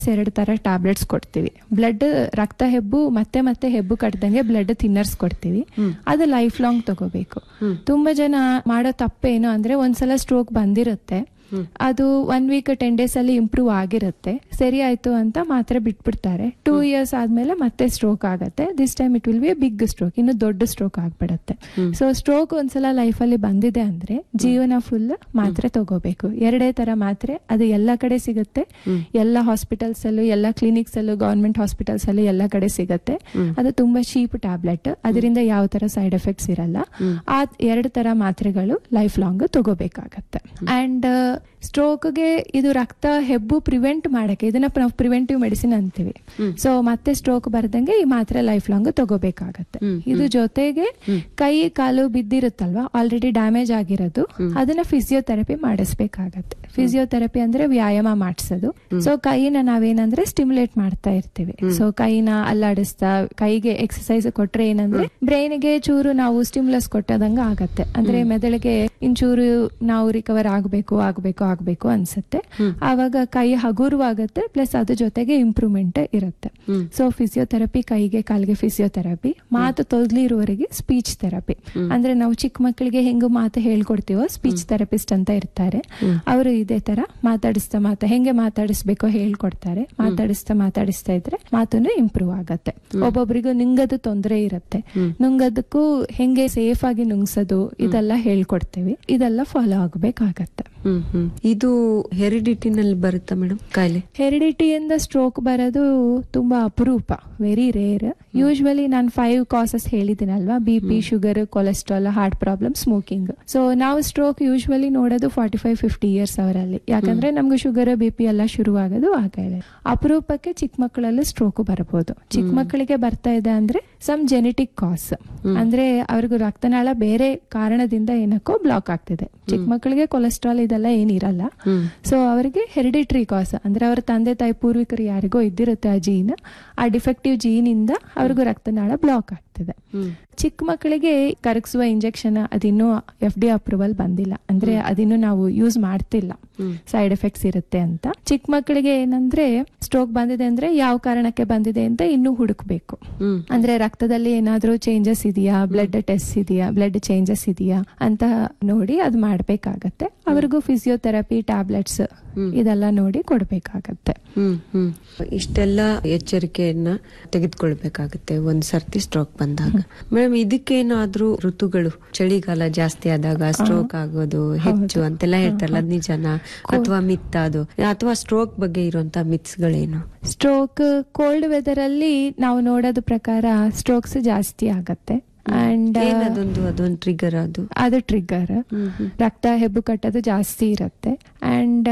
ಎರಡು ತರ ಟ್ಯಾಬ್ಲೆಟ್ಸ್ ಕೊಡ್ತೀವಿ ಬ್ಲಡ್ ರಕ್ತ ಹೆಬ್ಬು ಮತ್ತೆ ಮತ್ತೆ ಹೆಬ್ಬು ಕಟ್ಟದಂಗೆ ಬ್ಲಡ್ ಥಿನ್ನರ್ಸ್ ಕೊಡ್ತೀವಿ ಅದು ಲೈಫ್ ಲಾಂಗ್ ತಗೋಬೇಕು ತುಂಬಾ ಜನ ಮಾಡೋ ತಪ್ಪೇನು ಅಂದ್ರೆ ಒಂದ್ಸಲ ಸ್ಟ್ರೋಕ್ ಬಂದಿರುತ್ತೆ ಅದು ಒನ್ ವೀಕ್ ಟೆನ್ ಡೇಸ್ ಅಲ್ಲಿ ಇಂಪ್ರೂವ್ ಆಗಿರುತ್ತೆ ಸರಿ ಆಯ್ತು ಅಂತ ಮಾತ್ರ ಬಿಟ್ಬಿಡ್ತಾರೆ ಟೂ ಇಯರ್ಸ್ ಆದ್ಮೇಲೆ ಮತ್ತೆ ಸ್ಟ್ರೋಕ್ ಆಗತ್ತೆ this time it will be big stroke ಇನ್ನು ದೊಡ್ಡ ಸ್ಟ್ರೋಕ್ ಆಗ್ಬಿಡತ್ತೆ ಸೊ ಸ್ಟ್ರೋಕ್ ಒಂದ್ಸಲ ಲೈಫ್ ಅಲ್ಲಿ ಬಂದಿದೆ ಅಂದ್ರೆ ಜೀವನ ಫುಲ್ ಮಾತ್ರೆ ತಗೋಬೇಕು ಎರಡೇ ತರ ಮಾತ್ರೆ ಅದು ಎಲ್ಲ ಕಡೆ ಸಿಗುತ್ತೆ ಎಲ್ಲ ಹಾಸ್ಪಿಟಲ್ಸ್ ಅಲ್ಲೂ ಎಲ್ಲ ಕ್ಲಿನಿಕ್ಸ್ ಅಲ್ಲೂ ಗವರ್ಮೆಂಟ್ ಹಾಸ್ಪಿಟಲ್ಸ್ ಅಲ್ಲೂ ಎಲ್ಲ ಕಡೆ ಸಿಗುತ್ತೆ ಅದು ತುಂಬಾ ಚೀಪ್ ಟ್ಯಾಬ್ಲೆಟ್ ಅದರಿಂದ ಯಾವ ತರ ಸೈಡ್ ಎಫೆಕ್ಟ್ಸ್ ಇರಲ್ಲ ಆ ಎರಡು ತರ ಮಾತ್ರೆಗಳು ಲೈಫ್ ಲಾಂಗ್ ತಗೋಬೇಕಾಗತ್ತೆ ಅಂಡ್ ಸ್ಟ್ರೋಕ್ಗೆ ಇದು ರಕ್ತ ಹೆಬ್ಬು ಪ್ರಿವೆಂಟ್ ಮಾಡಕ್ಕೆ ಇದನ್ನ ನಾವು ಪ್ರಿವೆಂಟಿವ್ ಮೆಡಿಸಿನ್ ಅಂತೀವಿ ಸೊ ಮತ್ತೆ ಸ್ಟ್ರೋಕ್ ಬರ್ದಂಗೆ ಈ ಮಾತ್ರೆ ಲೈಫ್ ಲಾಂಗ್ ತಗೋಬೇಕಾಗತ್ತೆ ಇದು ಜೊತೆಗೆ ಕೈ ಕಾಲು ಬಿದ್ದಿರುತ್ತಲ್ವಾ ಆಲ್ರೆಡಿ ಡ್ಯಾಮೇಜ್ ಆಗಿರೋದು ಅದನ್ನ ಫಿಸಿಯೋಥೆರಪಿ ಮಾಡಿಸ್ಬೇಕಾಗತ್ತೆ ಫಿಸಿಯೋಥೆರಪಿ ಅಂದ್ರೆ ವ್ಯಾಯಾಮ ಮಾಡಿಸೋದು ಸೊ ಕೈನ ನಾವೇನಂದ್ರೆ ಸ್ಟಿಮ್ಯುಲೇಟ್ ಮಾಡ್ತಾ ಇರ್ತೀವಿ ಸೊ ಕೈನ ಅಲ್ಲಾಡಿಸ್ತಾ ಕೈಗೆ ಎಕ್ಸಸೈಸ್ ಕೊಟ್ರೆ ಏನಂದ್ರೆ ಬ್ರೈನ್ಗೆ ಚೂರು ನಾವು ಸ್ಟಿಮ್ಯುಲಸ್ ಕೊಟ್ಟದಂಗ ಆಗತ್ತೆ ಅಂದ್ರೆ ಮೆದುಳಿಗೆ ಇಂಚೂರು ನಾವು ರಿಕವರ್ ಆಗ್ಬೇಕು ಆಗ್ಬೇಕು ಆಗ್ಬೇಕು ಅನ್ಸುತ್ತೆ ಆವಾಗ ಕೈ ಹಗುರವಾಗತ್ತೆ ಪ್ಲಸ್ ಅದ್ರ ಜೊತೆಗೆ ಇಂಪ್ರೂವ್ಮೆಂಟ್ ಇರುತ್ತೆ ಸೊ ಫಿಸಿಯೋಥೆರಪಿ ಕೈಗೆ ಕಾಲಿಗೆ ಫಿಸಿಯೋಥೆರಪಿ ಮಾತು ತೊದಲಿ ಇರುವವರೆಗೆ ಸ್ಪೀಚ್ ಥೆರಪಿ ಅಂದ್ರೆ ನಾವು ಚಿಕ್ಕ ಮಕ್ಕಳಿಗೆ ಹೆಂಗು ಮಾತು ಹೇಳ್ಕೊಡ್ತೀವೋ ಸ್ಪೀಚ್ ಥೆರಪಿಸ್ಟ್ ಅಂತ ಇರ್ತಾರೆ ಅವರು ಇದೇ ತರ ಮಾತಾಡಿಸ್ತಾ ಮಾತಾ ಹೆಂಗೆ ಮಾತಾಡಿಸ್ಬೇಕೋ ಹೇಳ್ಕೊಡ್ತಾರೆ ಮಾತಾಡಿಸ್ತಾ ಮಾತಾಡಿಸ್ತಾ ಇದ್ರೆ ಮಾತುನು ಇಂಪ್ರೂವ್ ಆಗತ್ತೆ ಒಬ್ಬೊಬ್ರಿಗೂ ನುಂಗದು ತೊಂದರೆ ಇರುತ್ತೆ ನುಂಗದಕ್ಕೂ ಹೆಂಗೆ ಸೇಫ್ ಆಗಿ ನುಂಗ್ಸೋದು ಇದೆಲ್ಲ ಹೇಳ್ಕೊಡ್ತೇವೆ ಇದೆಲ್ಲ ಫಾಲೋ ಆಗ್ಬೇಕಾಗತ್ತೆ ಹ್ಮ್ ಹ್ಮ್ ಇದು ಹೆರಿಡಿಟಿನಲ್ಲಿ ಬರುತ್ತಾ ಮೇಡಮ್ ಕಾಯಿಲೆ ಹೆರಿಡಿಟಿಯಿಂದ ಸ್ಟ್ರೋಕ್ ಬರೋದು ತುಂಬಾ ಅಪರೂಪ ವೆರಿ ರೇರ್ ಯೂಶ್ವಲಿ ನಾನು ಫೈವ್ ಕಾಸಸ್ ಹೇಳಿದ್ದೀನಲ್ವಾ B P sugar cholesterol heart problem smoking so ನಾವು ಸ್ಟ್ರೋಕ್ ಯೂಶ್ವಲಿ ನೋಡೋದು ಫಾರ್ಟಿ ಫೈವ್ ಫಿಫ್ಟಿ ಇಯರ್ಸ್ ಅವರಲ್ಲಿ ಯಾಕಂದ್ರೆ ನಮ್ಗೆ ಶುಗರ್ ಬಿ ಪಿ ಎಲ್ಲ ಶುರುವಾಗೋದು ಆ ಕಾಯಿಲೆ ಅಪರೂಪಕ್ಕೆ ಚಿಕ್ಕ ಮಕ್ಕಳಲ್ಲೂ ಸ್ಟ್ರೋಕ್ ಬರಬಹುದು ಚಿಕ್ಕ ಮಕ್ಕಳಿಗೆ ಬರ್ತಾ ಇದೆ ಅಂದ್ರೆ ಸಮ್ ಜೆನೆಟಿಕ್ ಕಾಸ್ ಅಂದ್ರೆ ಅವ್ರಿಗೂ ರಕ್ತನಾಳ ಬೇರೆ ಕಾರಣದಿಂದ ಏನಕ್ಕೋ ಬ್ಲಾಕ್ ಆಗ್ತಿದೆ ಚಿಕ್ಕ ಮಕ್ಕಳಿಗೆ ಕೊಲೆಸ್ಟ್ರಾಲ್ ಇದೆಲ್ಲ ಏನಿರಲ್ಲ ಸೊ ಅವರಿಗೆ ಹೆರಿಡಿಟ್ರಿ ಕಾಸ್ ಅಂದ್ರೆ ಅವ್ರ ತಂದೆ ತಾಯಿ ಪೂರ್ವಿಕರು ಯಾರಿಗೋ ಇದ್ದಿರುತ್ತೆ ಆ ಜೀನ್ ಆ ಡಿಫೆಕ್ಟಿವ್ ಜೀನ್ ಇಂದ ಅವ್ರಿಗೂ ರಕ್ತನಾಳ ಬ್ಲಾಕ್ ಆಗ್ತಿದೆ ಚಿಕ್ಕ ಮಕ್ಕಳಿಗೆ ಕರಗಿಸುವ ಇಂಜೆಕ್ಷನ್ ಅದಿನ್ನೂ ಎಫ್ ಡಿ ಅಪ್ರೂವಲ್ ಬಂದಿಲ್ಲ ಅಂದ್ರೆ ಅದಿನ್ನು ನಾವು ಯೂಸ್ ಮಾಡ್ತಿಲ್ಲ ಸೈಡ್ ಎಫೆಕ್ಟ್ಸ್ ಇರುತ್ತೆ ಅಂತ ಚಿಕ್ಕ ಮಕ್ಕಳಿಗೆ ಏನಂದ್ರೆ ಸ್ಟ್ರೋಕ್ ಬಂದಿದೆ ಅಂದ್ರೆ ಯಾವ ಕಾರಣಕ್ಕೆ ಬಂದಿದೆ ಅಂತ ಇನ್ನೂ ಹುಡುಕ್ಬೇಕು ಅಂದ್ರೆ ರಕ್ತದಲ್ಲಿ ಏನಾದ್ರೂ ಚೇಂಜಸ್ ಇದೆಯಾ ಬ್ಲಡ್ ಟೆಸ್ಟ್ ಇದೆಯಾ ಬ್ಲಡ್ ಚೇಂಜಸ್ ಇದೆಯಾ ಅಂತ ನೋಡಿ ಅದು ಮಾಡ್ಬೇಕಾಗತ್ತೆ ಅವ್ರಿಗೂ ಫಿಸಿಯೋಥೆರಪಿ ಟ್ಯಾಬ್ಲೆಟ್ಸ್ ಇದೆಲ್ಲ ನೋಡಿ ಕೊಡ್ಬೇಕಾಗತ್ತೆ ಹ್ಮ್ ಹ್ಮ್ ಇಷ್ಟೆಲ್ಲ ಎಚ್ಚರಿಕೆಯನ್ನ ತೆಗೆದುಕೊಳ್ಬೇಕಾಗತ್ತೆ ಒಂದ್ ಸರ್ತಿ ಸ್ಟ್ರೋಕ್ ಬಂದಾಗ ಮೇಡಮ್ ಇದಕ್ಕೇನಾದ್ರೂ ಋತುಗಳು ಚಳಿಗಾಲ ಜಾಸ್ತಿ ಆದಾಗ ಸ್ಟ್ರೋಕ್ ಆಗೋದು ಹೆಚ್ಚು ಅಂತೆಲ್ಲ ಹೇಳ್ತಾರಲ್ಲ ಅದ್ ನಿಜನಾ ಅಥವಾ ಮಿತ್ ಅದು ಅಥವಾ ಸ್ಟ್ರೋಕ್ ಬಗ್ಗೆ ಇರುವಂತ ಮಿತ್ಸ್ ಗಳೇನು ಸ್ಟ್ರೋಕ್ ಕೋಲ್ಡ್ ವೆದರ್ ಅಲ್ಲಿ ನಾವು ನೋಡೋದ ಪ್ರಕಾರ ಸ್ಟ್ರೋಕ್ಸ್ ಜಾಸ್ತಿ ಆಗತ್ತೆ ಅಂಡ್ ಏನದೊಂದು ಅದೊಂದು ಟ್ರಿಗರ್ ಅದು ಅದು ಟ್ರಿಗರ್ ರಕ್ತ ಹೆಬ್ಬು ಕಟ್ಟೋದು ಜಾಸ್ತಿ ಇರುತ್ತೆ ಅಂಡ್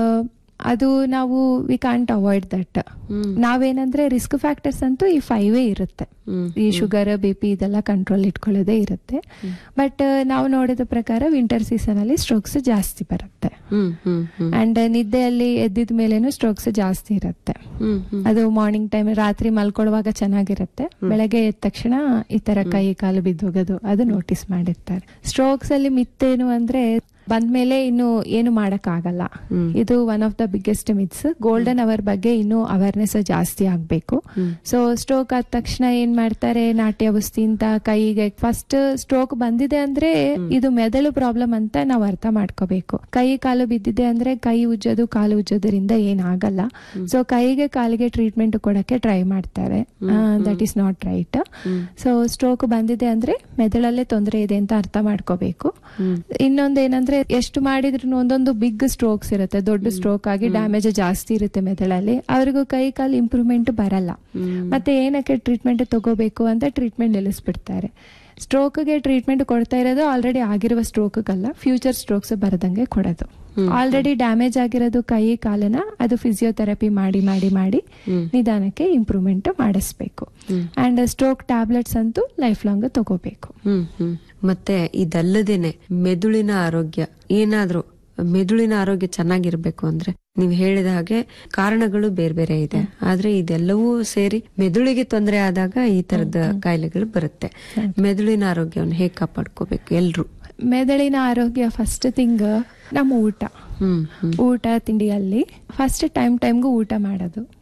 ಅದು ನಾವು ವಿ ಕಾಂಟ್ ಅವಾಯ್ಡ್ ದಟ್ ನಾವೇನಂದ್ರೆ ರಿಸ್ಕ್ ಫ್ಯಾಕ್ಟರ್ಸ್ ಅಂತೂ ಈ ಫೈವೇ ಇರುತ್ತೆ ಈ ಶುಗರ್ ಬಿ ಪಿ ಇದೆಲ್ಲ ಕಂಟ್ರೋಲ್ ಇಟ್ಕೊಳ್ಳೋದೇ ಇರುತ್ತೆ ಬಟ್ ನಾವು ನೋಡಿದ ಪ್ರಕಾರ ವಿಂಟರ್ ಸೀಸನ್ ಅಲ್ಲಿ ಸ್ಟ್ರೋಕ್ಸ್ ಜಾಸ್ತಿ ಬರುತ್ತೆ ಹ್ಮ್ ಹ್ಮ್ ಹ್ಮ್ ಅಂಡ್ ನಿದ್ದೆಯಲ್ಲಿ ಎದ್ದಿದ ಮೇಲೇನು ಸ್ಟ್ರೋಕ್ಸ್ ಜಾಸ್ತಿ ಇರುತ್ತೆ ಹ್ಮ್ ಹ್ಮ್ ಅದು ಮಾರ್ನಿಂಗ್ ಟೈಮ್ ರಾತ್ರಿ ಮಲ್ಕೊಳ್ಳುವಾಗ ಚೆನ್ನಾಗಿರುತ್ತೆ ಬೆಳಗ್ಗೆ ಎದ್ದ ತಕ್ಷಣ ಈ ತರ ಕೈ ಕಾಲು ಬಿದ್ದೋಗೋದು ಅದು ನೋಟಿಸ್ ಮಾಡಿರ್ತಾರೆ ಸ್ಟ್ರೋಕ್ಸ್ ಅಲ್ಲಿ ಮಿತ್ತೇನು ಅಂದ್ರೆ ಬಂದ್ಮೇಲೆ ಇನ್ನು ಏನು ಮಾಡಕ್ ಆಗಲ್ಲ ಇದು one of the biggest myths golden hour ಬಗ್ಗೆ ಇನ್ನೂ ಅವೇರ್ನೆಸ್ ಜಾಸ್ತಿ ಆಗ್ಬೇಕು ಸೊ ಸ್ಟ್ರೋಕ್ ಆದ ತಕ್ಷಣ ಏನ್ ಮಾಡ್ತಾರೆ ನಾಟ್ಯ ಔಷಧಿ ಅಂತ ಕೈಗೆ ಫಸ್ಟ್ ಸ್ಟ್ರೋಕ್ ಬಂದಿದೆ ಅಂದ್ರೆ ಇದು ಮೆದುಳು ಪ್ರಾಬ್ಲಮ್ ಅಂತ ನಾವು ಅರ್ಥ ಮಾಡ್ಕೋಬೇಕು ಕೈ ಕಾಲು ಬಿದ್ದಿದೆ ಅಂದ್ರೆ ಕೈ ಉಜ್ಜೋದು ಕಾಲು ಉಜ್ಜೋದ್ರಿಂದ ಏನಾಗಲ್ಲ ಸೊ ಕೈಗೆ ಕಾಲಿಗೆ ಟ್ರೀಟ್ಮೆಂಟ್ ಕೊಡಕ್ಕೆ ಟ್ರೈ ಮಾಡ್ತಾರೆ that is not right so stroke ಬಂದಿದೆ ಅಂದ್ರೆ ಮೆದುಳಲ್ಲೇ ತೊಂದರೆ ಇದೆ ಅಂತ ಅರ್ಥ ಮಾಡ್ಕೋಬೇಕು ಇನ್ನೊಂದೇನಂದ್ರೆ ಎಷ್ಟು ಮಾಡಿದ್ರು ಒಂದೊಂದು ಬಿಗ್ ಸ್ಟ್ರೋಕ್ಸ್ ಇರುತ್ತೆ ದೊಡ್ಡ ಸ್ಟ್ರೋಕ್ ಆಗಿ ಡ್ಯಾಮೇಜ್ ಜಾಸ್ತಿ ಇರುತ್ತೆ ಮೆದುಳಲ್ಲಿ ಅವ್ರಿಗೂ ಕೈ ಕಾಲು ಇಂಪ್ರೂವ್ಮೆಂಟ್ ಬರಲ್ಲ ಮತ್ತೆ ಏನಕ್ಕೆ ಟ್ರೀಟ್ಮೆಂಟ್ ತಗೋಬೇಕು ಅಂತ ಟ್ರೀಟ್ಮೆಂಟ್ ನಿಲ್ಲಿಸ್ಬಿಡ್ತಾರೆ ಸ್ಟ್ರೋಕ್ಗೆ ಟ್ರೀಟ್ಮೆಂಟ್ ಕೊಡ್ತಾ ಇರೋದು ಆಲ್ರೆಡಿ ಆಗಿರುವ ಸ್ಟ್ರೋಕ್ಗಲ್ಲ ಫ್ಯೂಚರ್ ಸ್ಟ್ರೋಕ್ಸ್ ಬರದಂಗೆ ಕೊಡೋದು ಆಲ್ರೆಡಿ ಡ್ಯಾಮೇಜ್ ಆಗಿರೋದು ಕೈ ಕಾಲನ ಅದು ಫಿಸಿಯೋಥೆರಪಿ ಮಾಡಿ ಮಾಡಿ ಮಾಡಿ ನಿಧಾನಕ್ಕೆ ಇಂಪ್ರೂವ್ಮೆಂಟ್ ಮಾಡಿಸ್ಬೇಕು ಅಂಡ್ ಸ್ಟ್ರೋಕ್ ಟ್ಯಾಬ್ಲೆಟ್ಸ್ ಅಂತೂ ಲೈಫ್ ಲಾಂಗ್ ತಗೋಬೇಕು ಹ್ಮ್ ಹ್ಮ್ ಮತ್ತೆ ಇದಲ್ಲದೇನೆ ಮೆದುಳಿನ ಆರೋಗ್ಯ ಏನಾದ್ರೂ ಮೆದುಳಿನ ಆರೋಗ್ಯ ಚೆನ್ನಾಗಿರ್ಬೇಕು ಅಂದ್ರೆ ನೀವು ಹೇಳಿದ ಹಾಗೆ ಕಾರಣಗಳು ಬೇರೆ ಬೇರೆ ಇದೆ ಆದ್ರೆ ಇದೆಲ್ಲವೂ ಸೇರಿ ಮೆದುಳಿಗೆ ತೊಂದರೆ ಆದಾಗ ಈ ತರದ ಕಾಯಿಲೆಗಳು ಬರುತ್ತೆ ಮೆದುಳಿನ ಆರೋಗ್ಯವನ್ನು ಹೇಗೆ ಕಾಪಾಡ್ಕೋಬೇಕು ಎಲ್ರು ಮೆದುಳಿನ ಆರೋಗ್ಯ ಫಸ್ಟ್ ಥಿಂಗ್ ನಮ್ಮ ಊಟ ಹ್ಮ್ ಹ್ಮ್ ಊಟ ತಿಂಡಿಯಲ್ಲಿ ಫಸ್ಟ್ ಟೈಮ್ ಟೈಮ್ಗೂ ಊಟ ಮಾಡೋದು